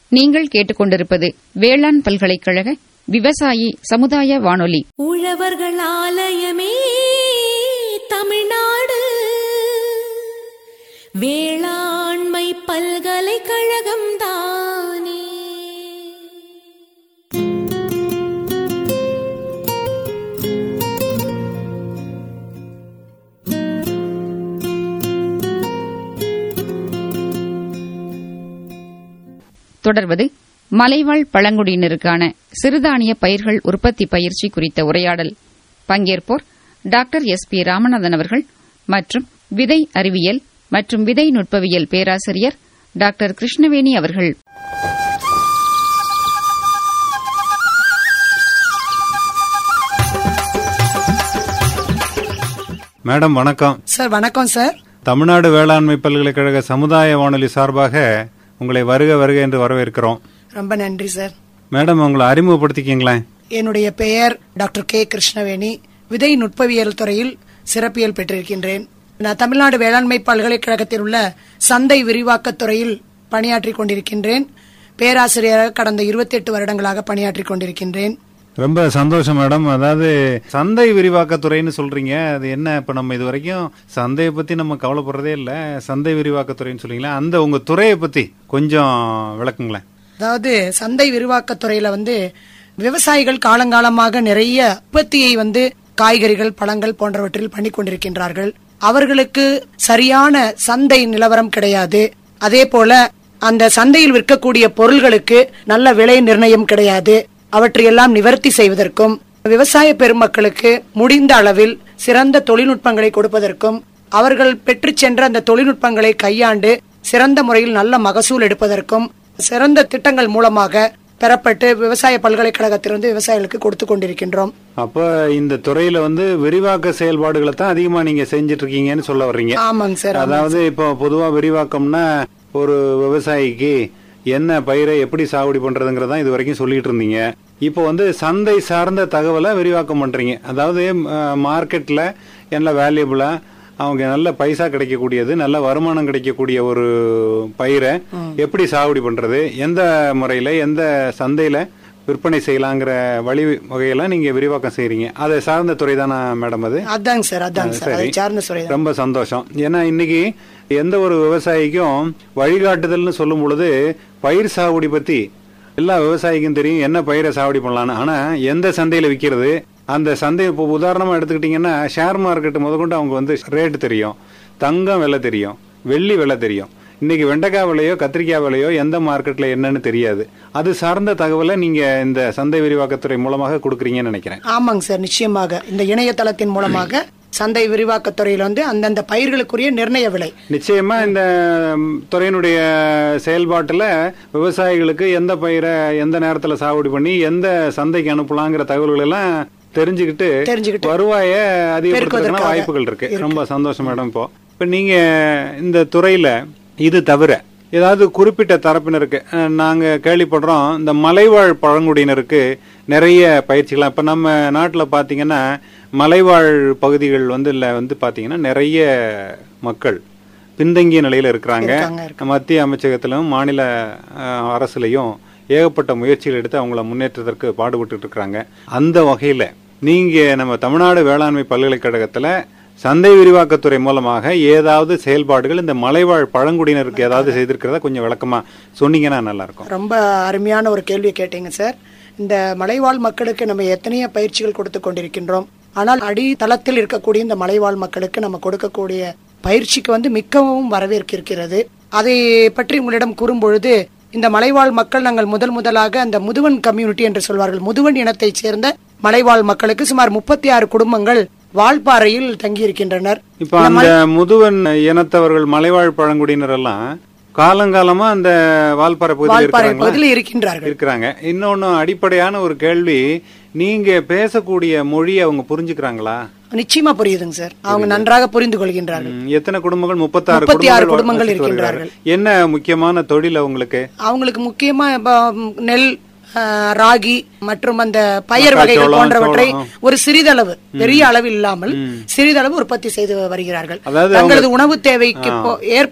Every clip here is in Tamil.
நீங்கள் கேட்டுக்கொண்டிருப்பது வேளாண் பல்கலைக்கழக விவசாயி சமுதாய வானொலி உழவர்கள் ஆலயமே தமிழ்நாடு வேளாண்மை பல்கலைக்கழகம் தானே தொடர்வது மலைவாழ் பழங்குடியினருக்கான சிறுதானிய பயிர்கள் உற்பத்தி பயிற்சி குறித்த உரையாடல் பங்கேற்போர் டாக்டர் எஸ் பி ராமநாதன் அவர்கள் மற்றும் விதை அறிவியல் மற்றும் விதை நுட்பவியல் பேராசிரியர் டாக்டர் கிருஷ்ணவேணி அவர்கள் மேடம் வணக்கம் சார் வணக்கம் சார் தமிழ்நாடு வேளாண்மை பல்கலைக்கழக சமுதாய வானொலி சார்பாக உங்களை வருக வருக என்று வரவேற்கிறோம் ரொம்ப நன்றி சார் மேடம் உங்களை அறிமுகப்படுத்திக்கிங்களேன் என்னுடைய பெயர் டாக்டர் கே கிருஷ்ணவேணி விதை நுட்பவியல் துறையில் சிறப்பியல் பெற்றிருக்கின்றேன் நான் தமிழ்நாடு வேளாண்மை பல்கலைக்கழகத்தில் உள்ள சந்தை விரிவாக்கத் துறையில் பணியாற்றிக் கொண்டிருக்கின்றேன் பேராசிரியராக கடந்த 28 வருடங்களாக பணியாற்றிக் கொண்டிருக்கின்றேன் ரொம்ப சந்தோஷம் மேடம் அதாவது சந்தை விரிவாக்கத்துறைன்னு சொல்றீங்க அது என்ன இப்ப நம்ம இது வரைக்கும் சந்தையை பத்தி நம்ம கவலைப்படுறதே இல்ல சந்தை விரிவாக்கத்துறைன்னு சொல்றீங்களா அந்த உங்க துறையை பத்தி கொஞ்சம் விளக்குங்களேன் அதாவது சந்தை விரிவாக்கத் துறையில வந்து விவசாயிகள் காலங்காலமாக நிறைய உற்பத்தியை வந்து காய்கறிகள் பழங்கள் போன்றவற்றில் பண்ணி கொண்டிருக்கின்றார்கள் அவர்களுக்கு சரியான சந்தை நிலவரம் கிடையாது அதே போல அந்த சந்தையில் விற்கக்கூடிய பொருள்களுக்கு நல்ல விலை நிர்ணயம் கிடையாது அவற்றையெல்லாம் நிவர்த்தி செய்வதற்கும் விவசாய பெருமக்களுக்கு முடிந்த அளவில் சிறந்த தொழில்நுட்பங்களை கொடுப்பதற்கும் அவர்கள் பெற்றுச் சென்ற அந்த தொழில்நுட்பங்களை கையாண்டு சிறந்த முறையில் நல்ல மகசூல் எடுப்பதற்கும் சிறந்த திட்டங்கள் மூலமாக பெறப்பட்டு விவசாய பல்கலைக்கழகத்திலிருந்து விவசாயிகளுக்கு கொடுத்து கொண்டிருக்கின்றோம் அப்ப இந்த துறையில வந்து விரிவாக்க செயல்பாடுகளை தான் அதிகமா நீங்க செஞ்சிட்டு இருக்கீங்கன்னு சொல்ல வர்றீங்க ஆமாங்க சார் ஆமாங்க. அதாவது இப்போ பொதுவா விரிவாக்கம்னா ஒரு விவசாயிக்கு என்ன பயிரை எப்படி சாகுபடி பண்றதுங்கிறதா இது வரைக்கும் சொல்லிட்டு இருந்தீங்க இப்போ வந்து சந்தை சார்ந்த தகவலை விரிவாக்கம் பண்றீங்க அதாவது மார்க்கெட்ல என்ன வேல்யூபிளா அவங்க நல்ல பைசா கிடைக்கக்கூடியது நல்ல வருமானம் கிடைக்கக்கூடிய ஒரு பயிரை எப்படி சாகுபடி பண்றது எந்த முறையில எந்த சந்தையில விற்பனை செய்யலாங்கிற வழி வகையெல்லாம் நீங்க விரிவாக்கம் செய்றீங்க அதை சார்ந்த துறை தானே மேடம் அது அதாங்க சார் அதாங்க சார் அதை சரி. சார்ந்த துறை தான். ரொம்ப சந்தோஷம் ஏன்னா இன்னைக்கு எந்த ஒரு விவசாயிக்கும் வழிகாட்டுதல்னு சொல்லும் பொழுது பயிர் சாகுபடி பத்தி எல்லா விவசாயிக்கும் தெரியும் என்ன பயிரை சாகுபடி பண்ணலாம்னு ஆனா எந்த சந்தையில விக்கிறது அந்த சந்தை இப்போ உதாரணமா எடுத்துக்கிட்டீங்கன்னா ஷேர் மார்க்கெட் முதற்கொண்டு அவங்க வந்து ரேட் தெரியும் தங்கம் விலை தெரியும் வெள்ளி விலை தெரியும் இன்னைக்கு வெண்டைக்காய் விலையோ கத்திரிக்காய் விலையோ எந்த மார்க்கெட்ல என்னன்னு தெரியாது அது சார்ந்த தகவலை நீங்க இந்த சந்தை விரிவாக்கத்துறை மூலமாக கொடுக்குறீங்கன்னு நினைக்கிறேன் ஆமாங்க சார் நிச்சயமாக இந்த இணையதளத்தின் மூலமாக சந்தை விரிவாக்கத் துறையில வந்து அந்தந்த பயிர்களுக்குரிய நிர்ணய விலை நிச்சயமா இந்த ம், துறையினுடைய செயல்பாட்டுல விவசாயிகளுக்கு எந்த பயிரை எந்த நேரத்துல சாகுபடி பண்ணி எந்த சந்தைக்கு அனுப்பலாங்கிற தகவல்கள் எல்லாம் தெரிஞ்சுக்கிட்டு தெரிஞ்சுக்கிட்டு வருவாய அதிகப்படுத்துறதுக்கான பெருக்குவதற்காக வாய்ப்புகள் இருக்கு ரொம்ப சந்தோஷம் மேடம் இப்போ இப்ப நீங்க இந்த துறையில இது தவிர ஏதாவது குறிப்பிட்ட தரப்பினருக்கு அஹ், நாங்க கேள்விப்படுறோம் இந்த மலைவாழ் பழங்குடியினருக்கு நிறைய பயிற்சிகள் இப்ப நம்ம நாட்டுல பாத்தீங்கன்னா மலைவாழ் பகுதிகள் வந்து இல்ல வந்து பாத்தீங்கன்னா நிறைய மக்கள் பின்தங்கிய நிலையில இருக்கிறாங்க இருக்காங்க, மத்திய அமைச்சகத்திலும் மாநில அஹ், அரசுலயும் ஏகப்பட்ட முயற்சிகள் எடுத்து அவங்கள முன்னேற்றத்திற்கு பாடுபட்டு இருக்காங்க அந்த வகையில நீங்க நம்ம தமிழ்நாடு வேளாண்மை பல்கலைக்கழகத்துல சந்தை விரிவாக்கத்துறை மூலமாக ஏதாவது செயல்பாடுகள் இந்த மலைவாழ் பழங்குடியினருக்கு ஏதாவது செய்திருக்கிறதா கொஞ்சம் விளக்கமா சொன்னீங்கன்னா நல்லா இருக்கும் ரொம்ப அருமையான ஒரு கேள்வி கேட்டீங்க சார் இந்த மலைவாழ் மக்களுக்கு நம்ம எத்தனையோ பயிற்சிகள் கொடுத்து கொண்டிருக்கின்றோம் ஆனால் அடித்தளத்தில் இருக்கக்கூடிய இந்த மலைவாழ் மக்களுக்கு நம்ம கொடுக்கக்கூடிய பயிற்சிக்கு வந்து மிகவும் வரவேற்க இருக்கிறது அதை பற்றி உங்களிடம் கூறும்பொழுது இந்த மலைவாழ் மக்கள் நாங்கள் முதல் முதலாக அந்த முதுவன் கம்யூனிட்டி என்று சொல்வார்கள் முதுவன் இனத்தைச் சேர்ந்த மலைவாழ் மக்களுக்கு சுமார் முப்பத்தி ஆறு குடும்பங்கள் வால்பாறையில் தங்கியிருக்கின்றனர் இப்ப அந்த முதுவன் இனத்தவர்கள் மலைவாழ் பழங்குடியினர் எல்லாம் காலங்காலமா அந்த வால்பாறை பகுதியில் வால்பாறை இருக்கிறாங்களா பகுதியில் இருக்கின்றார்கள் இருக்கிறாங்க இன்னொன்னு அடிப்படையான ஒரு கேள்வி நீங்க பேசக்கூடிய மொழி அவங்க புரிஞ்சுக்கிறாங்களா நிச்சயமா புரியுதுங்க சார் அவங்க நன்றாக புரிந்து கொள்கின்றார்கள் ம், எத்தனை குடும்பங்கள் முப்பத்தாறு முப்பத்தி ஆறு குடும்பங்கள் குடும்பங்கள் வசித்து இருக்கின்றார்கள். வருகிறார்கள். என்ன முக்கியமான தொழில் அவங்களுக்கு அவங்களுக்கு முக்கியமா இப்ப, ம், நெல் ஆ, ராகி மற்றும் அந்த பயர் வகைகள் மக்காச்சோளம், போன்றவற்றை சோளம். ஒரு சிறிதளவு பெரிய அளவு இல்லாமல் சிறிதளவு உற்பத்தி செய்து வருகிறார்கள் அதாவது தங்களது உணவு தேவைக்கு போ- ஏற்ப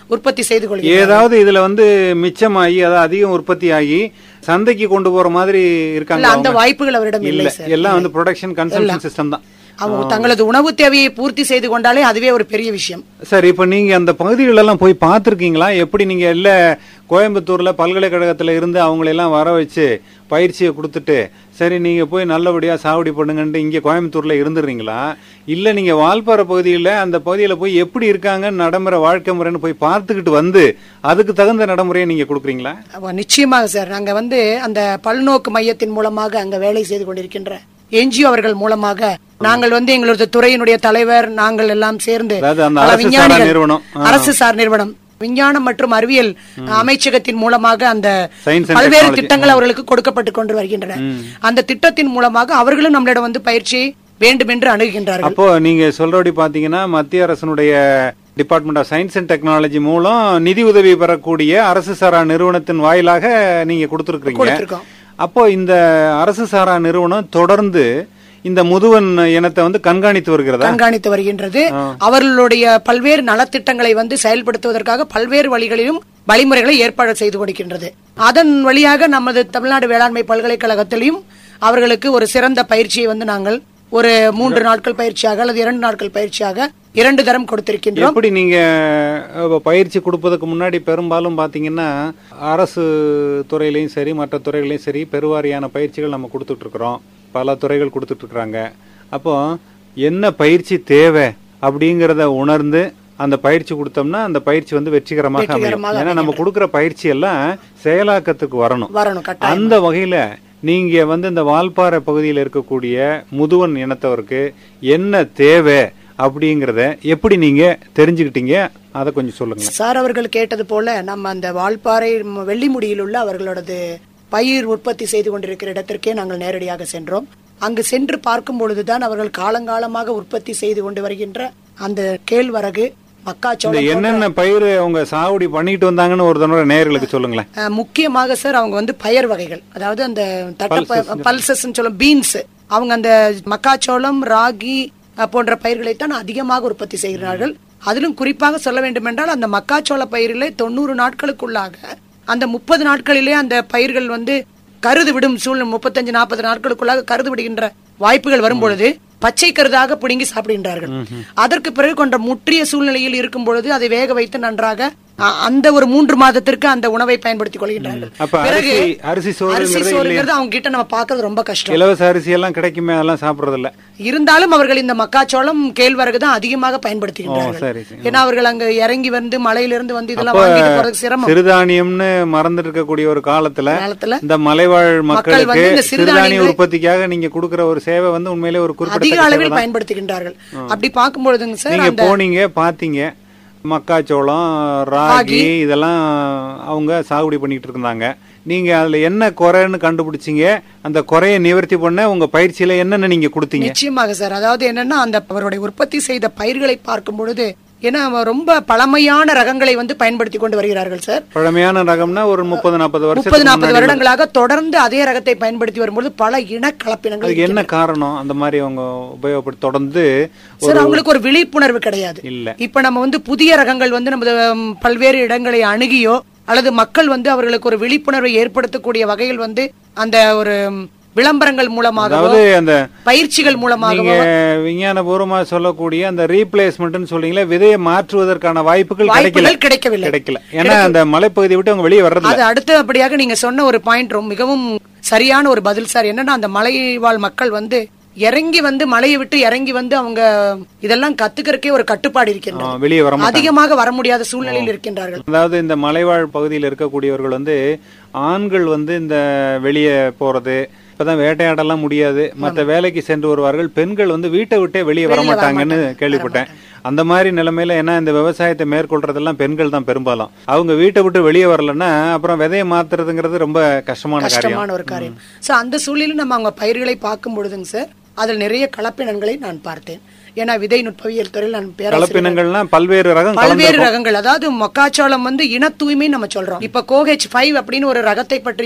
உற்பத்தி செய்து கொள்கிறோம் ஏதாவது இதுல வந்து மிச்சமாகி அதாவது அதிகம் உற்பத்தி ஆகி சந்தைக்கு கொண்டு போற மாதிரி இருக்காங்க அந்த அவங்க? வாய்ப்புகள் அவரிடம் இல்லை இல்ல சார் எல்லாம் வந்து ப்ரொடக்ஷன் கன்சம்ஷன் சிஸ்டம் தான் அவங்க தங்களது உணவு தேவையை பூர்த்தி செய்து கொண்டாலே அதுவே ஒரு பெரிய விஷயம் சரி இப்ப நீங்க அந்த பகுதிகளெல்லாம் போய் பார்த்திருக்கீங்களா எப்படி நீங்க இல்ல கோயம்புத்தூர்ல பல்கலைக்கழகத்துல இருந்து அவங்களெல்லாம் வர வச்சு பயிற்சியை கொடுத்துட்டு சரி நீங்க போய் நல்லபடியா சாவடி பண்ணுங்கன்ட்டு இங்க கோயம்புத்தூர்ல இருந்துடுறீங்களா இல்ல நீங்க வால்பாறை பகுதியில அந்த பகுதியில போய் எப்படி இருக்காங்க நடைமுறை வாழ்க்கை முறைன்னு போய் பார்த்துக்கிட்டு வந்து அதுக்கு தகுந்த நடைமுறையை நீங்க கொடுக்குறீங்களா அப்ப நிச்சயமாக சார் நாங்க வந்து அந்த பல்நோக்கு மையத்தின் மூலமாக அங்க வேலை செய்து கொண்டிருக்கின்ற என்ஜிஓ அவர்கள் மூலமாக நாங்கள் வந்து எங்களது துறையினுடைய தலைவர் நாங்கள் எல்லாம் சேர்ந்து அதாவது அந்த பல அரசு சாரா விஞ்ஞானிகள், நிறுவனம். ஆ. அரசு சார் நிறுவனம் விஞ்ஞானம் மற்றும் அறிவியல் அமைச்சகத்தின் மூலமாக அந்த Science and பல்வேறு technology. திட்டங்கள் அவர்களுக்கு கொடுக்கப்பட்டு கொண்டு வருகின்றன அந்த திட்டத்தின் மூலமாக அவர்களும் நம்மளிடம் வந்து பயிற்சியை வேண்டும் என்று அணுகுகின்றார்கள் அப்போ நீங்க சொல்றபடி பாத்தீங்கன்னா மத்திய அரசனுடைய department of science and technology மூலம் நிதி உதவி பெறக்கூடிய அரசு சாரா நிறுவனத்தின் வாயிலாக நீங்க கொடுத்துருக்கீங்க கொடுத்திருக்கோம். அப்போ இந்த அரசு சாரா நிறுவனம் தொடர்ந்து இந்த முதுவன் இனத்தை வந்து கண்காணித்து வருகிறதா கண்காணித்து வருகின்றது அவர்களுடைய பல்வேறு நலத்திட்டங்களை வந்து செயல்படுத்துவதற்காக பல்வேறு வழிகளிலும் வழிமுறைகளை ஏற்பாடு செய்து கொடுக்கின்றது அதன் வழியாக நமது தமிழ்நாடு வேளாண்மை பல்கலைக்கழகத்திலையும் அவர்களுக்கு ஒரு சிறந்த பயிற்சியை வந்து நாங்கள் ஒரு மூன்று நாட்கள் பயிற்சியாக அல்லது இரண்டு நாட்கள் பயிற்சியாக இரண்டு தரம் கொடுத்திருக்கின்றோம் எப்படி நீங்க அஹ், பயிற்சி கொடுப்பதற்கு முன்னாடி பெரும்பாலும் பாத்தீங்கன்னா அரசு துறையிலையும் சரி மற்ற துறைகளையும் சரி பெருவாரியான பயிற்சிகள் நம்ம கொடுத்துட்டு இருக்கிறோம் பல துறைகள் கொடுத்துட்டு இருக்கிறாங்க அப்போ என்ன பயிற்சி தேவை அப்படிங்கறத உணர்ந்து அந்த பயிற்சி கொடுத்தோம்னா அந்த பயிற்சி வந்து வெற்றிகரமாக அமையும் வெற்றிகரமாக ஏன்னா நம்ம கொடுக்கிற பயிற்சி எல்லாம் செயலாக்கத்துக்கு வரணும் வரணும் கட்டாயம் அந்த வகையில நீங்க வந்து இந்த வால்பாறை பகுதியில் இருக்கக்கூடிய முதுவன் இனத்தவருக்கு என்ன தேவை அப்படிங்கறத எப்படி நீங்க தெரிஞ்சுக்கிட்டீங்க அதை கொஞ்சம் சொல்லுங்க சார் அவர்கள் கேட்டது போல நம்ம அந்த வால்பாறை ம- வெள்ளிமுடியில் உள்ள அவர்களோடது பயிர் உற்பத்தி செய்து கொண்டிருக்கிற இடத்திற்கே நாங்கள் நேரடியாக சென்றோம் அங்கு சென்று பார்க்கும் பொழுதுதான் அவர்கள் காலங்காலமாக உற்பத்தி செய்து கொண்டு வருகின்ற அந்த கேழ்வரகு இந்த மக்காச்சோளம் என்னென்ன பயிர் அவங்க சாகுடி பண்ணிட்டு வந்தாங்கன்னு ஒரு தடவை நேர்களுக்கு சொல்லுங்களேன் அஹ், முக்கியமாக சார் அவங்க வந்து பயர் வகைகள் அதாவது அந்த தட்ட பல்சஸ் சொல்லும் பீன்ஸ் அவங்க அந்த மக்காச்சோளம் ராகி அஹ், போன்ற பயிர்களைத்தான் அதிகமாக உற்பத்தி செய்கிறார்கள் அதிலும் குறிப்பாக சொல்ல வேண்டும் என்றால் அந்த மக்காச்சோள பயிரிலே தொண்ணூறு நாட்களுக்குள்ளாக அந்த முப்பது நாட்களிலே அந்த பயிர்கள் வந்து கருது விடும் சூழ்நிலை முப்பத்தஞ்சு நாற்பது நாட்களுக்குள்ளாக கருது விடுகின்ற வாய்ப்புகள் வரும்பொழுது பச்சை கருதாக பிடுங்கி சாப்பிடுகின்றார்கள் அதற்கு பிறகு கொண்ட முற்றிய சூழ்நிலையில் இருக்கும் பொழுது அதை வேக வைத்து நன்றாக அ- அந்த ஒரு மூன்று மாதத்திற்கு அந்த உணவை பயன்படுத்திக் கொள்கின்றார்கள் அப்ப பிறகு அரிசி அரிசி அரிசி சோறுங்கிறது சோறுங்கிறது அவங்க கிட்ட நம்ம பாக்குறது ரொம்ப கஷ்டம் இலவச அரிசி எல்லாம் கிடைக்குமே அதெல்லாம் சாப்பிடுறது இல்ல இருந்தாலும் அவர்கள் இந்த மக்காச்சோளம் கேழ்வரகு தான் அதிகமாக பயன்படுத்துகின்றார்கள் சரி, சரி. ஏன்னா அவர்கள் அங்க இறங்கி வந்து மலையிலிருந்து வந்து இதெல்லாம் அப்ப வாங்கிட்டு போறதுக்கு சிரமம் சிறுதானியம்னு மறந்துட்டு இருக்கக்கூடிய ஒரு காலத்துல காலத்துல இந்த மலைவாழ் மக்களுக்கு வந்து இந்த சிறுதானிய சிறுதானியங்களை- உற்பத்திக்காக நீங்க கொடுக்கிற ஒரு சேவை வந்து உண்மையிலே ஒரு அதிக குறிப்பிட்ட அளவில் பயன்படுத்துகின்றார்கள் அப்படி பார்க்கும் பொழுதுங்க சார் நீங்க அந்த போனீங்க பாத்தீங்க மக்காச்சோளம் ராகி இதெல்லாம் அவங்க சாகுபடி பண்ணிட்டு இருந்தாங்க நீங்க அதுல என்ன குறைன்னு கண்டுபிடிச்சீங்க அந்த குறைய நிவர்த்தி பண்ண உங்க பயிற்சியில என்னென்ன நீங்க கொடுத்தீங்க நிச்சயமாக சார் அதாவது என்னன்னா அந்த அவருடைய உற்பத்தி செய்த பயிர்களை பார்க்கும் பொழுது ஏன்னா அவன் ரொம்ப பழமையான ரகங்களை வந்து பயன்படுத்தி கொண்டு வருகிறார்கள் சார் பழமையான ரகம்னா ஒரு முப்பது நாற்பது முப்பது வருஷத்துக்கு நாற்பது முன்னாடி வருடங்களாக தொடர்ந்து அதே ரகத்தை பயன்படுத்தி வரும்பொழுது பல இனக்கலப்பினங்கள் அதுக்கு என்ன காரணம் அந்த மாதிரி அவங்க உபயோகப்படுத்தி தொடர்ந்து சார் அவங்களுக்கு ஒரு விழிப்புணர்வு கிடையாது இல்ல இப்ப நம்ம வந்து புதிய ரகங்கள் வந்து நமது ம், பல்வேறு இடங்களை அணுகியோ அல்லது மக்கள் வந்து அவர்களுக்கு ஒரு விழிப்புணர்வை ஏற்படுத்தக்கூடிய வகையில் வந்து அந்த ஒரு ம், விளம்பரங்கள் மூலமாகவோ அதாவது அந்த பயிற்சிகள் நீங்க மூலமாகவோ விஞ்ஞானபூர்வமா சொல்லக்கூடிய அந்த ரீப்ளேஸ்மெண்ட் சொல்றீங்களே விதையை மாற்றுவதற்கான வாய்ப்புகள் கிடைக்கல வாய்ப்புகள் கிடைக்கவில்லை கிடைக்கல ஏன்னா அந்த மலைப்பகுதியை விட்டு அவங்க வெளியே வர்றது அது அடுத்தபடியாக நீங்க சொன்ன ஒரு பாயிண்ட் மிகவும் சரியான ஒரு பதில் சார் என்னன்னா அந்த மலைவாழ் மக்கள் வந்து இறங்கி வந்து மலையை விட்டு இறங்கி வந்து அவங்க இதெல்லாம் கத்துக்கிறதுக்கே ஒரு கட்டுப்பாடு இருக்கின்றது வெளியே வர மாட்டாங்க அதிகமாக வர முடியாத சூழ்நிலையில் இருக்கின்றார்கள் அதாவது இந்த மலைவாழ் பகுதியில் இருக்கக்கூடியவர்கள் வந்து ஆண்கள் வந்து இந்த வெளியே போறது இப்பதான் வேட்டையாடலாம் முடியாது மற்ற வேலைக்கு சென்று வருவார்கள் பெண்கள் வந்து வீட்டை விட்டே வெளியே வர மாட்டாங்கன்னு கேள்விப்பட்டேன் அந்த மாதிரி நிலைமையில ஏன்னா இந்த விவசாயத்தை மேற்கொள்றதெல்லாம் பெண்கள் தான் பெரும்பாலும் அவங்க வீட்டை விட்டு வெளியே வரலன்னா அப்புறம் விதையை மாத்துறதுங்கிறது ரொம்ப கஷ்டமான காரியம் கஷ்டமான ஒரு காரியம் சோ அந்த சூழலில் நம்ம அவங்க பயிர்களை பார்க்கும் பொழுதுங்க சார் அதில் நிறைய கலப்பினங்களை நான் பார்த்தேன் ஏன்னா விதை நுட்பவியல் துறையில் நான் பேராசிரியர் கலப்பினங்கள்னா பல்வேறு ரகம் பல்வேறு கலந்து ரகங்கள் அதாவது மக்காச்சோளம் வந்து இன தூய்மை நம்ம சொல்றோம் இப்ப கோஹெச் ஃபைவ் அப்படின்னு ஒரு ரகத்தை பற்றி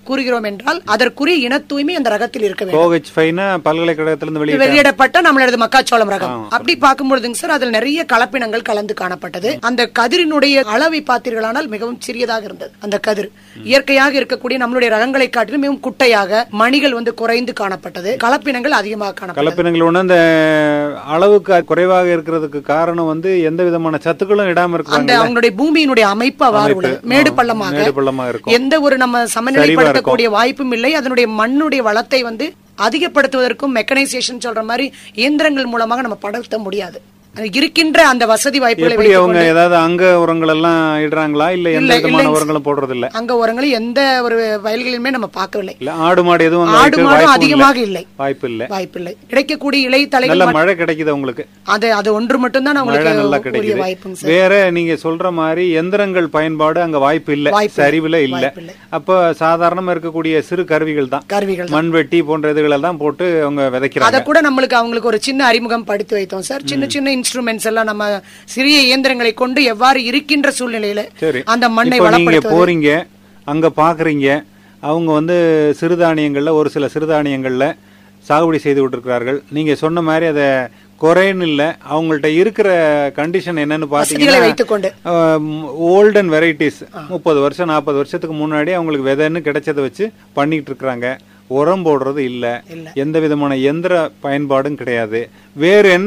கூறுகிறோம் என்றால் அதற்குரிய இன தூய்மை அந்த ரகத்தில் இருக்க வேண்டும் கோஹெச் ஃபைனா பல்கலைக்கழகத்திலிருந்து வெளியிட்ட வெளியிடப்பட்ட நம்மளது மக்காச்சோளம் ரகம் அப்படி பார்க்கும்பொழுதுங்க சார் அதில் நிறைய கலப்பினங்கள் கலந்து காணப்பட்டது அந்த கதிரினுடைய அளவை பார்த்தீர்களானால் மிகவும் சிறியதாக இருந்தது அந்த கதிர் இயற்கையாக இருக்கக்கூடிய நம்மளுடைய ரகங்களை காட்டிலும் மிகவும் குட்டையாக மணிகள் வந்து குறைந்து காணப்பட்டது கலப்பினங்கள் அதிகமாக காணப்பட்டது கலப்பினங்கள் ஒண்ணு அந்த அளவுக்கு குறைவாக இருக்கிறதுக்கு காரணம் வந்து எந்த விதமான சத்துக்களும் இடாம அந்த இருக்கிறாங்க அவங்களுடைய பூமியினுடைய அமைப்பு அவ்வாறு அமைப்பு. உள்ளது மேடு ஆ, பள்ளமாக மேடு பள்ளமாக இருக்கும். எந்த ஒரு நம்ம சமநிலைப்படுத்தக்கூடிய வாய்ப்பும் இல்லை அதனுடைய மண்ணுடைய வளத்தை வந்து அதிகப்படுத்துவதற்கும் மெக்கனைசேஷன் சொல்ற மாதிரி இயந்திரங்கள் மூலமாக நம்ம படுத்த முடியாது அது இருக்கின்ற அந்த வசதி வாய்ப்புகளை எப்படி அவங்க வைத்துக்கொண்டு ஏதாவது அங்க உரங்கள் எல்லாம் இடுறாங்களா இல்ல எந்த இல்ல, விதமான இல்லைங்க. உரங்களும் போடுறது இல்ல அங்க உரங்களை எந்த ஒரு வயல்களிலுமே நம்ம பார்க்கவில்லை இல்ல ஆடு மாடு எதுவும் அங்க ஆடு வைக்க மாடும் வாய்ப்பும் அதிகமாக இல்லை வாய்ப்பு இல்ல வாய்ப்பில்லை கிடைக்கக்கூடிய இலை தலைகள் நல்ல மட்டும்- மழை கிடைக்குது உங்களுக்கு அது அது ஒன்று மட்டும்தான் மழை நல்லா உங்களுக்கு உரிய கிடைக்குது வாய்ப்புங்க சார் வேற நீங்க சொல்ற மாதிரி எந்திரங்கள் பயன்பாடு அங்க வாய்ப்பு இல்ல வாய்ப்பு இல்லை. சரிவுல இல்ல வாய்ப்பில்லை. அப்ப சாதாரணமா இருக்கக்கூடிய சிறு கருவிகள் தான் கருவிகள் தான். மண்வெட்டி போன்ற இதுகளை தான் போட்டு அவங்க அத விதைக்கிறாங்க கூட நம்மளுக்கு அவங்களுக்கு ஒரு சின்ன அறிமுகம் படுத்தி வைத்தோம் சார் சின்ன சின்ன இன்ஸ்ட்ருமெண்ட்ஸ் எல்லாம் நம்ம சிறிய இயந்திரங்களை கொண்டு எவ்வாறு இருக்கின்ற சூழ்நிலையில சரி அந்த மண்ணை இப்போ நீங்க வளப்படுத்துவது போறீங்க அங்க பாக்குறீங்க அவங்க வந்து சிறுதானியங்கள்ல ஒரு சில சிறுதானியங்கள்ல சாகுபடி செய்து விட்டுருக்கிறார்கள் நீங்க சொன்ன மாதிரி அதை குறைன்னு இல்ல அவங்கள்ட்ட இருக்கிற கண்டிஷன் என்னன்னு வசதிகளை வைத்துக்கொண்டு. பாத்தீங்கன்னா ஓல்டன் வெரைட்டிஸ் முப்பது வருஷம் நாற்பது வருஷத்துக்கு முன்னாடி அவங்களுக்கு விதைன்னு கிடைச்சதை வச்சு பண்ணிட்டு இருக்கிறாங்க உரம் போடுறது இல்ல எந்த விதமான எந்திர பயன்பாடும் கிடையாது வேறு என்ன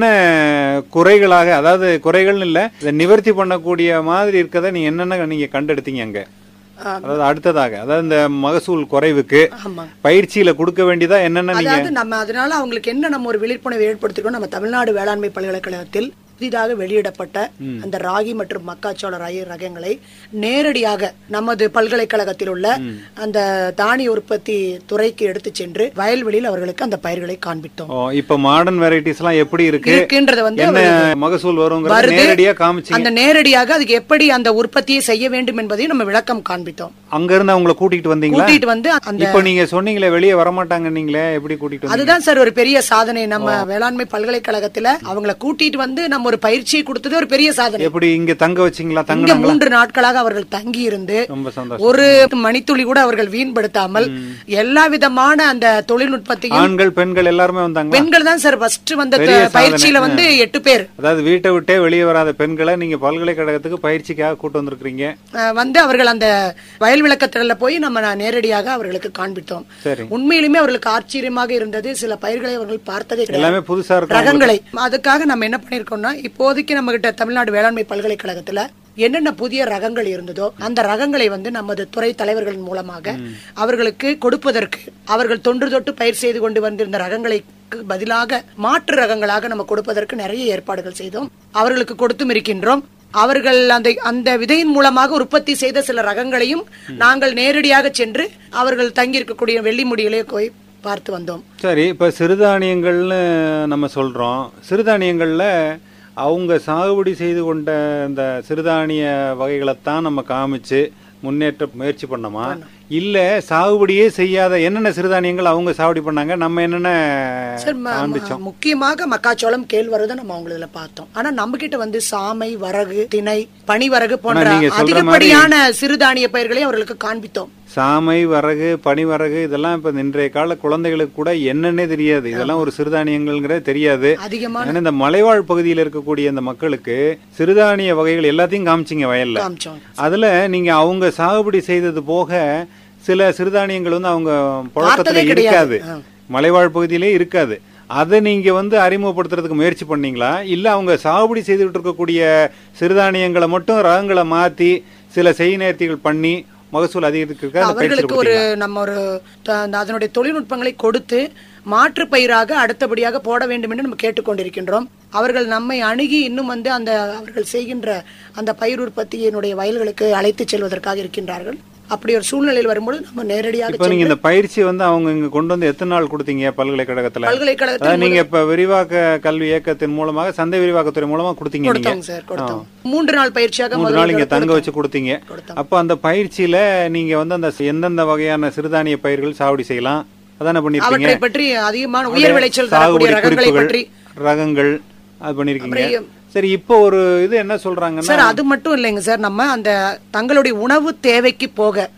குறைகளாக அதாவது குறைகள்னு இல்ல இதை நிவர்த்தி பண்ணக்கூடிய மாதிரி இருக்கதை நீங்க என்னென்ன நீங்க கண்டெடுத்தீங்க அங்க அதாவது அடுத்ததாக அதாவது இந்த மகசூல் குறைவுக்கு ஆமா. பயிற்சியில கொடுக்க வேண்டியதா என்னென்ன நீங்க அதாவது நம்ம அதனால அவங்களுக்கு என்ன நம்ம ஒரு விழிப்புணர்வு ஏற்படுத்திருக்கோம் நம்ம தமிழ்நாடு வேளாண்மை பல்கலைக்கழகத்தில் புதிதாக வெளியிடப்பட்ட அந்த ராகி மற்றும் மக்காச்சோள ராகி ரகங்களை நேரடியாக நமது பல்கலைக்கழகத்தில் உள்ள அந்த தானிய உற்பத்தி துறைக்கு எடுத்து சென்று வயல்வெளியில் அவர்களுக்கு அந்த பயிர்களை காண்பித்தோம் ஓ, இப்ப மாடர்ன் வெரைட்டிஸ் எல்லாம் எப்படி இருக்கு இருக்கின்றத வந்து என்ன அவர்களுக்கு மகசூல் வருங்கிறது வருது. நேரடியா காமிச்சீங்க அந்த நேரடியாக அதுக்கு எப்படி அந்த உற்பத்தியை செய்ய வேண்டும் என்பதையும் நம்ம விளக்கம் காண்பித்தோம் அங்க இருந்து அவங்கள கூட்டிட்டு வந்தீங்களா கூட்டிட்டு வந்து அந்த இப்ப நீங்க சொன்னீங்களே வெளியே வரமாட்டாங்க நீங்களே எப்படி கூட்டிட்டு வந்தீங்க அதுதான் சார் ஒரு பெரிய சாதனை நம்ம வேளாண்மை பல்கலைக்கழகத்துல அவங்கள கூட்டிட்டு வந்து நம்ம ஒரு பயிற்சியை கொடுத்தது ஒரு பெரிய சாதனை எப்படி இங்க தங்க வச்சீங்களா இங்க தங்க மூன்று நாட்களாக அவர்கள் தங்கி இருந்து ரொம்ப சந்தோஷம் ஒரு மணித்துளி கூட அவர்கள் வீண்படுத்தாமல் எல்லா விதமான அந்த தொழில்நுட்பத்தையும் ஆண்கள் பெண்கள் எல்லாருமே வந்தாங்க பெண்கள் தான் சார் ஃபர்ஸ்ட் வந்த பெரிய சாதனை. பயிற்சியில வந்து எட்டு பேர் அதாவது வீட்டை விட்டே வெளியே வராத பெண்களை நீங்க பல்கலைக்கழகத்துக்கு பயிற்சிக்காக கூட்டு வந்திருக்கீங்க அஹ், வந்து அவர்கள் அந்த வயல் விளக்கத்திடல போய் நம்ம நான் நேரடியாக அவர்களுக்கு காண்பித்தோம் சரி உண்மையிலுமே அவர்களுக்கு ஆச்சரியமாக இருந்தது சில பயிர்களை அவர்கள் பார்த்ததே கிடையாது எல்லாமே புதுசா இருக்கு ரகங்களை அதுக்காக நம்ம என்ன பண்ணிருக்கோம்னா இப்போதைக்கு நம்ம கிட்ட தமிழ்நாடு வேளாண்மை பல்கலைக்கழகத்துல என்னென்ன புதிய ரகங்கள் இருந்ததோ அந்த ரகங்களை வந்து நமது துறை தலைவர்களின் மூலமாக அவர்களுக்கு கொடுப்பதற்கு அவர்கள் தொன்று தொட்டு பயிர் செய்து கொண்டு வந்திருந்த ரகங்களை பதிலாக மாற்று ரகங்களாக நம்ம கொடுப்பதற்கு நிறைய ஏற்பாடுகள் செய்தோம் அவர்களுக்கு கொடுத்தும் இருக்கின்றோம் அவர்கள் அந்த அந்த விதையின் மூலமாக உற்பத்தி செய்த சில ரகங்களையும் நாங்கள் நேரடியாக சென்று அவர்கள் தங்கி இருக்கக்கூடிய வெள்ளிமுடிகளை போய் பார்த்து வந்தோம் சரி இப்ப சிறுதானியங்கள்னு நம்ம சொல்றோம் சிறுதானியங்கள்ல அவங்க சாகுபடி செய்து கொண்ட இந்த சிறுதானிய வகைகளைத்தான் நம்ம காமிச்சு முன்னேற்ற முயற்சி பண்ணோமா இல்ல சாகுபடியே செய்யாத என்னென்ன சிறுதானியங்கள் அவங்க சாகுபடி பண்ணாங்க நம்ம என்னென்ன சார் ம- ம- முக்கியமாக மக்காச்சோளம் கேழ்வரகு நம்ம அவங்கள பார்த்தோம் ஆனா நம்ம கிட்ட வந்து சாமை வரகு திணை பனிவரகு போன்ற ஆனா நீங்க சொல்ற அதிகப்படியான சிறுதானிய பயிர்களை அவர்களுக்கு காண்பித்தோம் சாமை வரகு பனிவரகு இதெல்லாம் இப்ப இன்றைய கால குழந்தைகளுக்கு கூட என்னன்னே தெரியாது இதெல்லாம் ஒரு சிறுதானியங்கள்ங்கிறதே தெரியாது அதிகமான ஏன்னா இந்த மலைவாழ் பகுதியில் இருக்கக்கூடிய இந்த மக்களுக்கு சிறுதானிய வகைகள் எல்லாத்தையும் காமிச்சிங்க வயல்ல காமிச்சோம் அதுல நீங்க அவங்க சாகுபடி செய்தது போக சில சிறுதானியங்கள் வந்து அவங்க புழக்கத்துல பார்த்ததே கிடையாது. இருக்காது மலைவாழ் பகுதியிலே இருக்காது அதை நீங்க வந்து அறிமுகப்படுத்துறதுக்கு முயற்சி பண்ணீங்களா இல்ல அவங்க சாகுபடி செய்துட்டு இருக்கக்கூடிய சிறுதானியங்களை மட்டும் ரகங்களை மாத்தி சில செய் நேர்த்திகள் பண்ணி மகசூல் அதிகரிக்கிறதுக்கு அந்த பயிற்சி அவர்களுக்கு ஒரு நம்ம ஒரு த- அந்த அதனுடைய தொழில்நுட்பங்களை கொடுத்து மாற்று பயிராக அடுத்தபடியாக போட வேண்டும் என்று நம்ம கேட்டுக்கொண்டிருக்கின்றோம் அவர்கள் நம்மை அணுகி இன்னும் வந்து அந்த அவர்கள் செய்கின்ற அந்த பயிர் உற்பத்தியினுடைய வயல்களுக்கு அழைத்து செல்வதற்காக இருக்கின்றார்கள் அப்படி ஒரு சூழ்நிலையில் வரும்போது நம்ம நேரடியாக இப்ப நீங்க இந்த பயிற்சி வந்து அவங்க இங்க கொண்டு வந்து எத்தனை நாள் கொடுத்தீங்க பல்கலைக்கழகத்துல பல்கலைக்கழகத்தில் அதாவது நீங்க இப்ப விரிவாக்க கல்வி இயக்கத்தின் மூலமாக சந்தை விரிவாக்கத்துறை மூலமா கொடுத்தீங்க நீங்க கொடுத்தோம் சார் கொடுத்தோம் மூன்று நாள் பயிற்சியாக மூணு முதல்ல நாள் இங்க தங்க கொடுத்தோம். வச்சு கொடுத்தீங்க கொடுத்தோம். அப்ப அந்த பயிற்சியில நீங்க வந்து அந்த எந்தெந்த வகையான சிறுதானிய பயிர்கள் சாகுபடி செய்யலாம் அதானே பண்ணிருக்கீங்க அவற்றை பற்றி அதிகமான உயர் விளைச்சல் தரக்கூடிய சாகுபடி ரகங்களை குறிப்புகள் பற்றி ரகங்கள் அது பண்ணிருக்கீங்க அப்புறம் சரி இப்போ ஒரு இது என்ன சொல்றாங்கன்னா சார் அது மட்டும் இல்லைங்க சார் நம்ம அந்த தங்களுடைய உணவு தேவைக்கு போக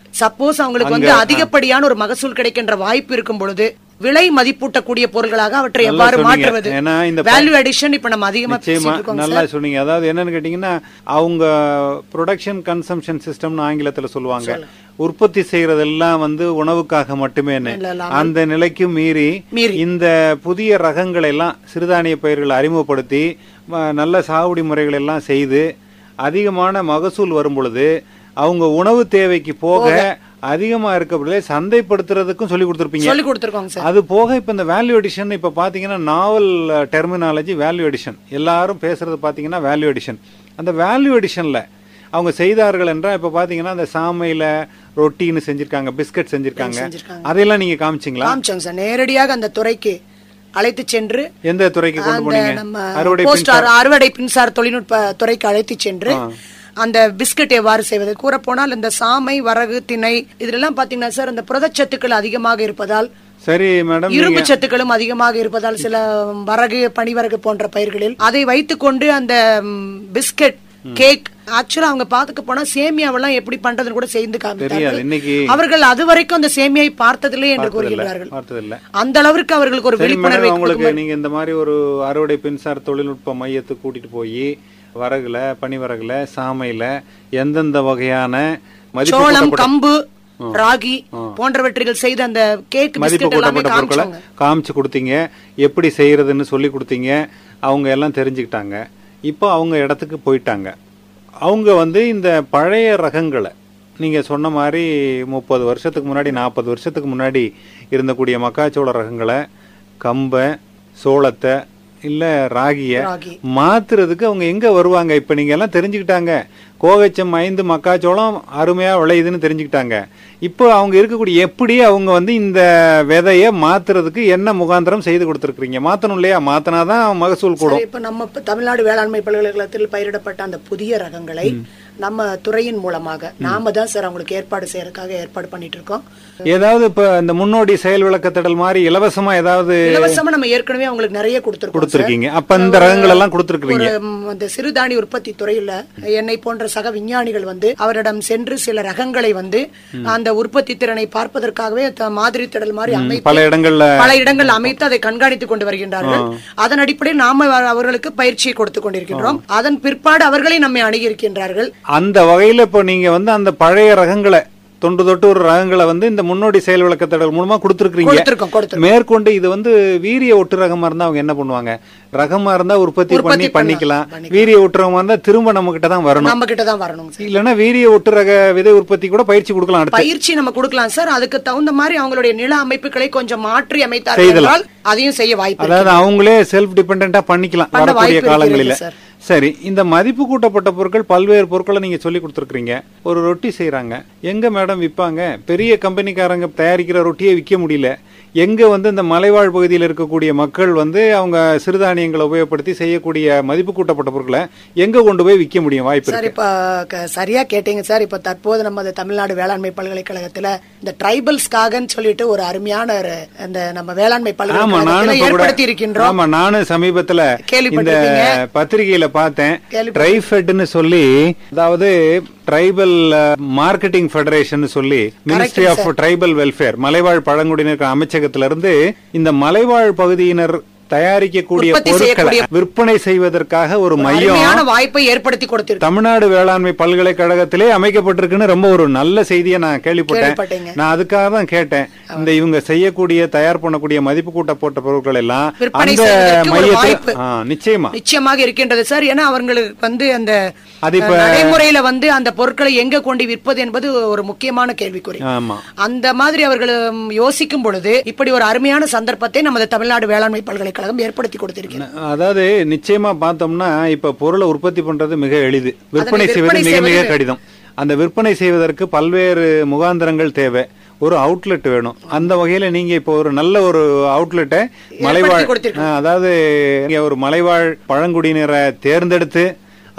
சப்போஸ் அவங்களுக்கு வந்து அதிகப்படியான ஒரு மகசூல் கிடைக்கின்ற வாய்ப்பு இருக்கும் பொழுது விலை மதிப்பூட்டக்கூடிய பொருட்களாக அவற்றை நல்லா எவ்வாறு சொன்னீங்க. மாற்றுவது ஏன்னா இந்த ப- வேல்யூ அடிஷன் இப்ப நம்ம அதிகமா நிச்சயமா பேசிட்டு இருக்கோம் நல்லா சொன்னீங்க அதாவது என்னன்னு கேட்டீங்கன்னா அவங்க ப்ரொடக்ஷன் கன்சம்ஷன் சிஸ்டம்னு ஆங்கிலத்துல சொல்லுவாங்க உற்பத்தி செய்யறதெல்லாம் வந்து உணவுக்காக மட்டுமே இல்ல, இல்ல, அந்த நிலைக்கு மீறி மீறி. இந்த புதிய ரகங்களை எல்லாம் சிறுதானிய பயிர்களை அறிமுகப்படுத்தி ம- நல்ல சாகுடி முறைகள் எல்லாம் செய்து அதிகமான மகசூல் வரும் பொழுது அவங்க உணவு தேவைக்கு போக அதிகமா இருக்கப்படுதே சந்தைப்படுத்துறதுக்கும் சொல்லி கொடுத்துருப்பீங்க சொல்லி கொடுத்துருக்கோங்க சார் அது போக இப்ப இந்த வேல்யூ எடிஷன் இப்ப பாத்தீங்கன்னா நாவல் டெர்மினாலஜி வேல்யூ எடிஷன் எல்லாரும் பேசுறது பாத்தீங்கன்னா வேல்யூ எடிஷன் அந்த வேல்யூ எடிஷன்ல அவங்க செய்தார்கள் என்றால் இப்ப பாத்தீங்கன்னா அந்த சாமையில ரொட்டின்னு செஞ்சிருக்காங்க பிஸ்கட் செஞ்சிருக்காங்க செஞ்சிருக்காங்க. அதையெல்லாம் நீங்க காமிச்சிங்களா காமிச்சோங்க சார் நேரடியாக அந்த துறைக்கு அழைத்து சென்று எந்த துறைக்கு கொண்டு அந்த போனீங்க நம்ம அறுவடை போஸ்ட் அறுவடை மின்சார தொழில்நுட்ப துறைக்கு அழைத்து சென்று அந்த பிஸ்கட் எவ்வாறு செய்வது கூற போனால் இந்த சாமை வரகு திணை இதெல்லாம் பாத்தீங்கன்னா சார் அந்த புரதச்சத்துக்கள் அதிகமாக இருப்பதால் சரி மேடம் இரும்பு சத்துக்களும் அதிகமாக இருப்பதால் சில வரகு பனிவரகு போன்ற பயிர்களில் அதை வைத்துக்கொண்டு அந்த ம், பிஸ்கட் கேக் ஆக்சுவலா அவங்க பாத்துக்க போனா சேமியாவெல்லாம் எப்படி பண்றதுன்னு கூட செய்து தெரியாது காமித்தார்கள் இன்னைக்கு அவர்கள் அது வரைக்கும் அந்த சேமியை பார்த்ததில்லை என்று கூறுகிறார்கள் பார்த்ததில்ல அந்த அளவிற்கு அவர்களுக்கு ஒரு சரி விழிப்புணர்வை மேடம் உங்களுக்கு நீங்க இந்த மாதிரி ஒரு அறுவடை மின்சார தொழில்நுட்ப மையத்துக்கு கூட்டிட்டு போய் வரகுல பனிவரகுல சாமையில எந்தெந்த வகையான மதிப்பு சோளம் கூட்டப்பட்ட- கம்பு ராகி போன்றவற்றில் செய்த அந்த கேக் மதிப்பு பிஸ்கட் எல்லாமே கூட்டப்பட்ட பொருட்களை காமிச்சாங்க காமிச்சு கொடுத்தீங்க எப்படி செய்யறதுன்னு சொல்லி கொடுத்தீங்க அவங்க எல்லாம் தெரிஞ்சுக்கிட்டாங்க இப்போ அவங்க இடத்துக்கு போயிட்டாங்க அவங்க வந்து இந்த பழைய ரகங்களை நீங்க சொன்ன மாதிரி முப்பது வருஷத்துக்கு முன்னாடி நாற்பது வருஷத்துக்கு முன்னாடி இருந்தக்கூடிய மக்காச்சோள ரகங்களை கம்பை சோளத்தை இல்ல ராகிய ராகி. மாத்துறதுக்கு அவங்க எங்க வருவாங்க இப்ப நீங்க எல்லாம் தெரிஞ்சுக்கிட்டாங்க கோகச்சம் ஐந்து மக்காச்சோளம் அருமையா விளையுதுன்னு தெரிஞ்சுக்கிட்டாங்க இப்போ அவங்க இருக்கக்கூடிய எப்படி அவங்க வந்து இந்த விதைய மாத்துறதுக்கு என்ன முகாந்திரம் செய்து கொடுத்துருக்கீங்க மாத்தணும் இல்லையா மாத்தினாதான் மகசூல் கூடும் சரி, இப்ப நம்ம இப்ப தமிழ்நாடு வேளாண்மை பல்கலைக்கழகத்தில் பயிரிடப்பட்ட அந்த புதிய ரகங்களை நம்ம துறையின் மூலமாக நாம தான் சார் அவங்களுக்கு ஏற்பாடு செய்யறதுக்காக ஏற்பாடு பண்ணிட்டு இருக்கோம் ஏதாவது இப்ப இந்த முன்னோடி செயல் விளக்கத்திடல் மாதிரி இலவசமா ஏதாவது இலவசமா நம்ம ஏற்கனவே அவங்களுக்கு நிறைய கொடுத்திருக்கோம் சார். கொடுத்துருக்கீங்க அப்ப இந்த ரகங்கள் எல்லாம் கொடுத்துருக்கீங்க ஒரு ம், அந்த சிறுதானி உற்பத்தி துறையில என்னை போன்ற சக விஞ்ஞானிகள் வந்து அவரிடம் சென்று சில ரகங்களை வந்து அந்த உற்பத்தி திறனை பார்ப்பதற்காகவே த- மாதிரி திடல் மாதிரி அமைத்து பல இடங்கள்ல பல இடங்கள் அமைத்து அதை கண்காணித்துக் கொண்டு வருகின்றார்கள் அதன் அடிப்படையில் நாம அவ- அவர்களுக்கு பயிற்சியை கொடுத்துக் கொண்டிருக்கின்றோம் அதன் பிற்பாடு அவர்களே நம்மை அணுகியிருக்கின்றார்கள் அந்த வகையில இப்போ நீங்க வந்து அந்த பழைய ரகங்களை தொன்று தொட்டு ஒரு ரகங்களை வந்து இந்த முன்னோடி செயல் விளக்கத்திடல் மூலமா கொடுத்துருக்கீங்க கொடுத்திருக்கோம் கொடுத்திருக்கோம் மேற்கொண்டு இது வந்து வீரிய ஒட்டு ரகமா இருந்தா அவங்க என்ன பண்ணுவாங்க ரகமா இருந்தா உற்பத்தி உற்பத்தி பண்ணி பண்ணிக்கலாம் பண்ணலாம். வீரிய ஒட்டு ரகமா இருந்தா திரும்ப நம்ம கிட்ட தான் வரணும் நம்ம கிட்ட தான் வரணும் சார் இல்லைன்னா வீரிய ஒட்டு ரக விதை உற்பத்தி கூட பயிற்சி கொடுக்கலாம் அடுத்து பயிற்சி நம்ம கொடுக்கலாம் சார் அதுக்கு தகுந்த மாதிரி அவங்களுடைய நில அமைப்புகளை கொஞ்சம் மாற்றி அமைத்தார்கள் செய்தலாம். என்றால் அதையும் செய்ய வாய்ப்பு இருக்கு. அதாவது அவங்களே செல்ஃப் டிபெண்டா பண்ணிக்கலாம் பண்ண வரக்கூடிய வாய்ப்பு காலங்களில இருக்கிறது சார். சரி இந்த மதிப்பு கூட்டப்பட்ட பொருட்கள் பல்வேறு பொருட்களை நீங்க சொல்லி கொடுத்துருக்கீங்க ஒரு ரொட்டி செய்றாங்க எங்க மேடம் விற்பாங்க பெரிய கம்பெனிக்காரங்க தயாரிக்கிற ரொட்டியை விற்க முடியல எங்க வந்து இந்த மலைவாழ் பகுதியில் இருக்கக்கூடிய மக்கள் வந்து அவங்க சிறுதானியங்களை உபயோகப்படுத்தி செய்யக்கூடிய மதிப்பு கூட்டப்பட்ட பொருட்களை எங்க கொண்டு போய் விற்க முடியும் வாய்ப்பு சார் இருக்கு இப்ப க- சரியா கேட்டீங்க சார் இப்ப தற்போது நம்ம அந்த தமிழ்நாடு வேளாண்மை பல்கலைக்கழகத்துல இந்த ட்ரைபல்ஸ்க்காகன்னு சொல்லிட்டு ஒரு அருமையான ஒரு அந்த நம்ம வேளாண்மை ஆமா நானும் பல்கலைக்கழகத்துல இப்ப கூட ஏற்படுத்தி இருக்கின்றோம் ஆமா நானும் சமீபத்துல இந்த கேள்விப்பட்டிருப்பீங்க. பத்திரிகையில பார்த்தேன் கேள்விப்பட்டிருப்பீங்க. ட்ரைஃபெட்னு சொல்லி அதாவது ட்ரைபல் மார்க்கெட்டிங் ஃபெடரேஷன் சொல்லி மினிஸ்ட்ரி ஆஃப் ட்ரைபல் வெல்ஃபேர் மலைவாழ் பழங்குடியினர் அமைச்சகத்தில இருந்து இந்த மலைவாழ் பகுதியினர் தயாரிக்கக்கூடிய உற்பத்தி பொருட்களை செய்யக்கூடிய- விற்பனை செய்வதற்காக ஒரு மையம் அருமையான வாய்ப்பை ஏற்படுத்தி கொடுத்திருக்கு தமிழ்நாடு வேளாண்மை பல்கலைக்கழகத்திலே அமைக்கப்பட்டிருக்குன்னு ரொம்ப ஒரு நல்ல செய்தியை நான் கேள்விப்பட்டேன் கேள்விப்பட்டீங்க. நான் அதுக்காக தான் கேட்டேன் இந்த இவங்க செய்யக்கூடிய தயார் பண்ணக்கூடிய மதிப்பு கூட்ட போட்ட பொருட்கள் எல்லாம் விற்பனை அந்த செய்வதற்கு ஒரு வாய்ப்பு. மையத்தில் ஆ, நிச்சயமா நிச்சயமாக இருக்கின்றது சார் ஏன்னா அவங்களுக்கு வந்து அந்த அது இப்ப- அஹ், நடைமுறையில வந்து அந்த பொருட்களை எங்க கொண்டு விற்பது என்பது ஒரு முக்கியமான கேள்விக்குறி ஆமா அந்த மாதிரி அவர்கள் ம், யோசிக்கும் பொழுது இப்படி ஒரு அருமையான சந்தர்ப்பத்தை நமது தமிழ்நாடு வேளாண்மை பல்கலைக்கழகம் ஏற்படுத்தி கொடுத்திருக்கிறது அதாவது நிச்சயமா பார்த்தோம்னா இப்ப பொருளை உற்பத்தி பண்றது மிக எளிது விற்பனை செய்வது விற்பனை மிக மிக செய்வது- கடினம் அந்த விற்பனை செய்வதற்கு பல்வேறு முகாந்திரங்கள் தேவை ஒரு அவுட்லெட் வேணும் அந்த வகையில நீங்க இப்போ ஒரு நல்ல ஒரு அவுட்லெட்டை மலைவாழ் கொடுத்திருக்கீங்க. ஆ, அதாவது நீங்க ஒரு மலைவாழ் பழங்குடியினரை தேர்ந்தெடுத்து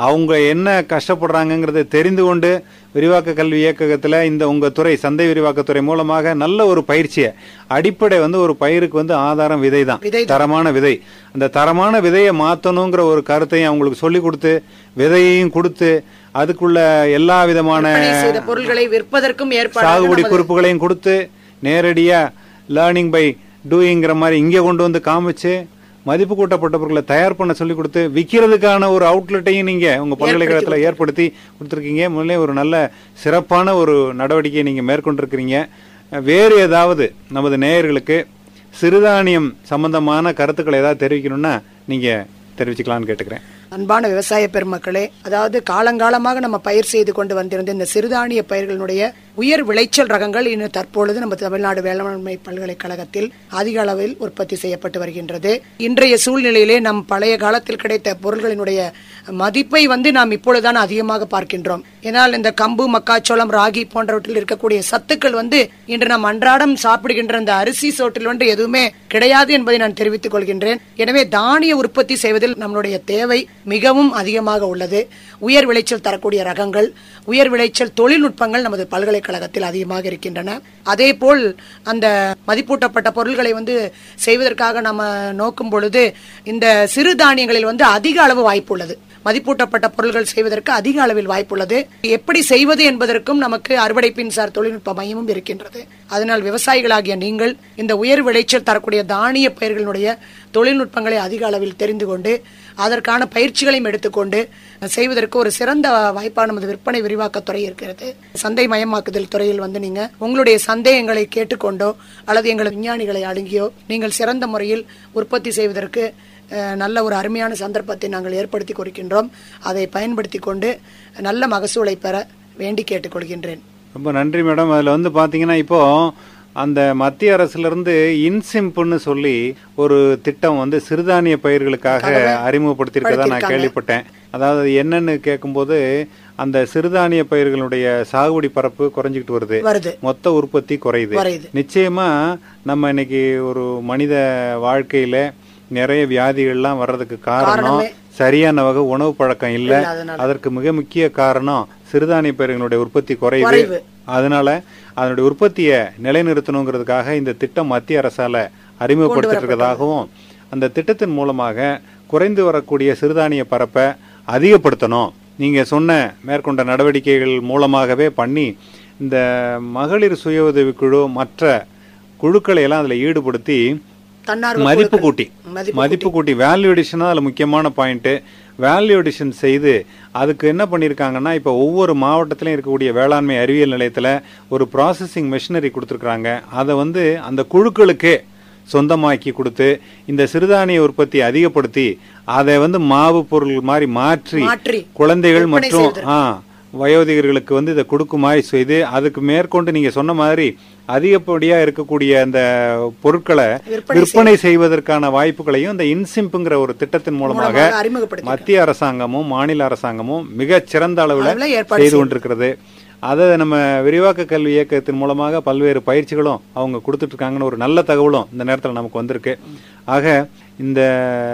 அவங்க என்ன கஷ்டப்படுறாங்கங்கிறத தெரிந்து கொண்டு விரிவாக்க கல்வி இயக்ககத்தில் இந்த உங்க துறை சந்தை விரிவாக்கத்துறை மூலமாக நல்ல ஒரு பயிற்சியை அடிப்படை வந்து ஒரு பயிருக்கு வந்து ஆதாரம் விதை தான் விதை தரமான விதை அந்த தரமான விதையை மாத்தணுங்கிற ஒரு கருத்தையும் அவங்களுக்கு சொல்லி கொடுத்து விதையையும் கொடுத்து அதுக்குள்ள எல்லா விதமான விற்பனை செய்த பொருள்களை விற்பதற்கும் ஏற்பாடு சாகுபடி குறிப்புகளையும் கொடுத்து நேரடியா லேர்னிங் பை டூயிங்கிற மாதிரி இங்கே கொண்டு வந்து காமிச்சு மதிப்பு கூட்டப்பட்ட பொருட்களை தயார் பண்ண சொல்லி கொடுத்து விற்கிறதுக்கான ஒரு அவுட்லெட்டையும் நீங்க உங்க பல்கலைக்கழகத்தில் ஏற்படுத்தி கொடுத்துருக்கீங்க முதல்ல ஒரு நல்ல சிறப்பான ஒரு நடவடிக்கையை நீங்க மேற்கொண்டிருக்கிறீங்க வேறு ஏதாவது நமது நேயர்களுக்கு சிறுதானியம் சம்பந்தமான கருத்துக்களை ஏதாவது தெரிவிக்கணும்னா நீங்க தெரிவிச்சுக்கலாம்னு கேட்டுக்கிறேன் அன்பான விவசாய பெருமக்களே அதாவது காலங்காலமாக நம்ம பயிர் செய்து கொண்டு வந்திருந்த இந்த சிறுதானிய பயிர்களுடைய உயர் விளைச்சல் ரகங்கள் இன்னும் தற்பொழுது நம்ம தமிழ்நாடு வேளாண்மை பல்கலைக்கழகத்தில் அதிக அளவில் உற்பத்தி செய்யப்பட்டு வருகின்றது இன்றைய சூழ்நிலையிலே நம் பழைய காலத்தில் கிடைத்த பொருள்களினுடைய மதிப்பை வந்து நாம் இப்பொழுதுதான் அதிகமாக பார்க்கின்றோம் ஏனால் இந்த கம்பு மக்காச்சோளம் ராகி போன்றவற்றில் இருக்கக்கூடிய சத்துக்கள் வந்து இன்று நாம் அன்றாடம் சாப்பிடுகின்ற இந்த அரிசி சோற்றில் வந்து எதுவுமே கிடையாது என்பதை நான் தெரிவித்துக் கொள்கின்றேன் எனவே தானிய உற்பத்தி செய்வதில் நம்மளுடைய தேவை மிகவும் அதிகமாக உள்ளது உயர் விளைச்சல் தரக்கூடிய ரகங்கள் உயர் விளைச்சல் தொழில்நுட்பங்கள் நமது பல்கலைக்கழகத்தில் அதிகமாக இருக்கின்றன அதே போல் அந்த மதிப்பூட்டப்பட்ட பொருள்களை வந்து செய்வதற்காக நம்ம நோக்கும் பொழுது இந்த சிறு தானியங்களில் வந்து அதிக அளவு வாய்ப்பு உள்ளது மதிப்பூட்டப்பட்ட பொருள்கள் செய்வதற்கு அதிக அளவில் வாய்ப்புள்ளது எப்படி செய்வது என்பதற்கும் நமக்கு அறுவடை பின்சார் தொழில்நுட்ப மையமும் இருக்கின்றது அதனால் விவசாயிகளாகிய நீங்கள் இந்த உயர் விளைச்சல் தரக்கூடிய தானிய பயிர்களுடைய தொழில்நுட்பங்களை அதிக அளவில் தெரிந்து கொண்டு அதற்கான பயிற்சிகளையும் எடுத்துக்கொண்டு செய்வதற்கு ஒரு சிறந்த வாய்ப்பான நமது விற்பனை விரிவாக்கத்துறை இருக்கிறது சந்தை மயமாக்குதல் துறையில் வந்து நீங்க உங்களுடைய சந்தேகங்களை கேட்டுக்கொண்டோ அல்லது எங்களது விஞ்ஞானிகளை அணுகியோ நீங்கள் சிறந்த முறையில் உற்பத்தி செய்வதற்கு அஹ், நல்ல ஒரு அருமையான சந்தர்ப்பத்தை நாங்கள் ஏற்படுத்தி கொடுக்கின்றோம் அதை பயன்படுத்தி கொண்டு நல்ல மகசூலை பெற வேண்டி கேட்டுக்கொள்கின்றேன் ரொம்ப நன்றி மேடம் அதுல வந்து பாத்தீங்கன்னா இப்போ அந்த மத்திய அரசுல இருந்து இன்சிம்ப்னு சொல்லி ஒரு திட்டம் வந்து சிறுதானிய பயிர்களுக்காக அறிமுகப்படுத்தியிருக்கதா நான் கேள்விப்பட்டேன் அதாவது அது என்னன்னு கேட்கும்போது அந்த சிறுதானிய பயிர்களுடைய சாகுபடி பரப்பு குறைஞ்சிக்கிட்டு வருது வருது மொத்த உற்பத்தி குறையுது குறையுது. நிச்சயமா நம்ம இன்னைக்கு ஒரு மனித வாழ்க்கையில நிறைய வியாதிகள்லாம் வர்றதுக்கு காரணம் சரியான வகை உணவு பழக்கம் இல்ல அதற்கு மிக முக்கிய காரணம் சிறுதானிய பயிர்களுடைய உற்பத்தி குறையுது குறைவு. அதனால அதனுடைய உற்பத்தியை நிலைநிறுத்தணுங்கிறதுக்காக இந்த திட்டம் மத்திய அரசால அறிமுகப்படுத்திருக்கிறதாகவும் அந்த திட்டத்தின் மூலமாக குறைந்து வரக்கூடிய சிறுதானிய பரப்பை அதிகப்படுத்தணும் நீங்க சொன்ன மேற்கொண்ட நடவடிக்கைகள் மூலமாகவே பண்ணி இந்த மகளிர் சுய உதவி குழு மற்ற குழுக்களை எல்லாம் அதுல ஈடுபடுத்தி தன்னார்வ மதிப்பு கூட்டி மதிப்பு மதிப்பு கூட்டி வேல்யூ அடிஷன் அதுல முக்கியமான பாயிண்ட் வேல்யூ அடிஷன் செய்து அதுக்கு என்ன பண்ணிருக்காங்கன்னா இப்ப ஒவ்வொரு மாவட்டத்திலும் இருக்கக்கூடிய வேளாண்மை அறிவியல் நிலையத்துல ஒரு ப்ராசஸிங் மெஷினரி கொடுத்துருக்காங்க அதை வந்து அந்த குழுக்களுக்கே சொந்தமாக்கி கொடுத்து இந்த சிறுதானிய உற்பத்தி அதிகப்படுத்தி அதை வந்து மாவு பொருள் மாதிரி மாற்றி மாற்றி குழந்தைகள் விற்பனை மற்றும் ஆ வயோதிகர்களுக்கு வந்து இதை கொடுக்குமாய் செய்து அதுக்கு மேற்கொண்டு நீங்க சொன்ன மாதிரி அதிகப்படியா இருக்கக்கூடிய அந்த பொருட்களை விற்பனை விற்பனை செய்வதற்கான வாய்ப்புகளையும் இந்த இன்சிம்ப்ங்கிற ஒரு திட்டத்தின் மூலமாக மூலமாக அறிமுகப்படுத்தி மத்திய அரசாங்கமும் மாநில அரசாங்கமும் மிகச் சிறந்த அளவுல அளவுல ஏற்பாடு செய்து கொண்டிருக்கிறது அதை நம்ம விரிவாக்க கல்வி இயக்கத்தின் மூலமாக பல்வேறு பயிற்சிகளும் அவங்க கொடுத்துட்டு இருக்காங்கன்னு ஒரு நல்ல தகவலும் இந்த நேரத்தில் நமக்கு வந்திருக்கு ஆக இந்த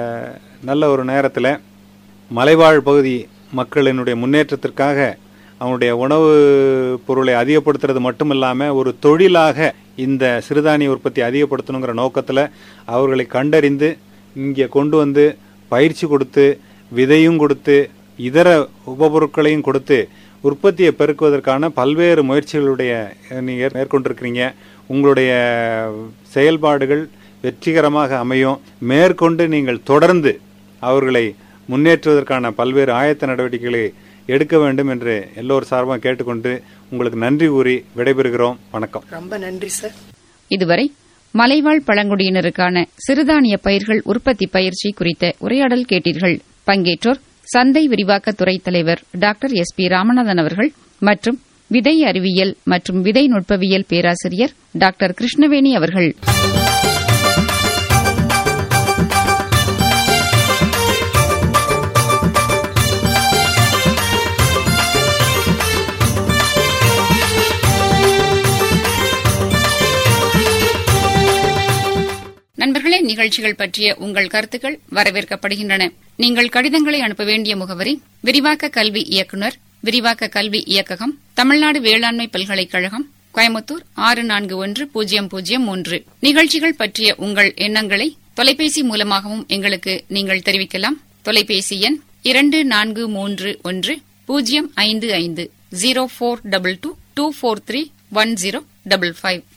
நல்ல ஒரு நேரத்தில் மலைவாழ் பகுதி மக்களினுடைய முன்னேற்றத்திற்காக அவனுடைய உணவு பொருளை அதிகப்படுத்துறது மட்டும் இல்லாமல் ஒரு தொழிலாக இந்த சிறுதானிய உற்பத்தி அதிகப்படுத்தணுங்கிற நோக்கத்தில் அவர்களை கண்டறிந்து இங்கே கொண்டு வந்து பயிற்சி கொடுத்து விதையும் கொடுத்து இதர உபபொருட்களையும் கொடுத்து உற்பத்தியை பெருக்குவதற்கான பல்வேறு முயற்சிகளுடைய நீங்கள் மேற்கொண்டிருக்கிறீங்க உங்களுடைய செயல்பாடுகள் வெற்றிகரமாக அமையும் மேற்கொண்டு நீங்கள் தொடர்ந்து அவர்களை முன்னேற்றுவதற்கான பல்வேறு ஆயத்த நடவடிக்கைகளை எடுக்க வேண்டும் என்று எல்லோர் சார்பாக கேட்டுக்கொண்டு உங்களுக்கு நன்றி கூறி விடைபெறுகிறோம் வணக்கம் ரொம்ப நன்றி சார் இதுவரை மலைவாழ் பழங்குடியினருக்கான சிறுதானிய பயிர்கள் உற்பத்தி பயிற்சி குறித்த உரையாடல் கேட்டீர்கள் பங்கேற்றோர் சந்தை விரிவாக்க துறை தலைவர் டாக்டர் எஸ் பி ராமநாதன் அவர்கள் மற்றும் விதை அறிவியல் மற்றும் விதை நுட்பவியல் பேராசிரியர் டாக்டர் கிருஷ்ணவேணி அவர்கள் நண்பர்களே நேர்களே நிகழ்ச்சிகள் பற்றிய உங்கள் கருத்துக்கள் வரவேற்கப்படுகின்றன நீங்கள் கடிதங்களை அனுப்ப வேண்டிய முகவரி விரிவாக்க கல்வி இயக்குனர் விரிவாக்க கல்வி இயக்ககம் தமிழ்நாடு வேளாண்மை பல்கலைக்கழகம் கோயமுத்தூர் ஆறு நான்கு ஒன்று பூஜ்ஜியம் பூஜ்ஜியம் மூன்று நிகழ்ச்சிகள் பற்றிய உங்கள் எண்ணங்களை தொலைபேசி மூலமாகவும் எங்களுக்கு நீங்கள் தெரிவிக்கலாம் தொலைபேசி எண் இரண்டு நான்கு மூன்று ஒன்று பூஜ்ஜியம் ஐந்து ஐந்து zero four double two two four three one zero double five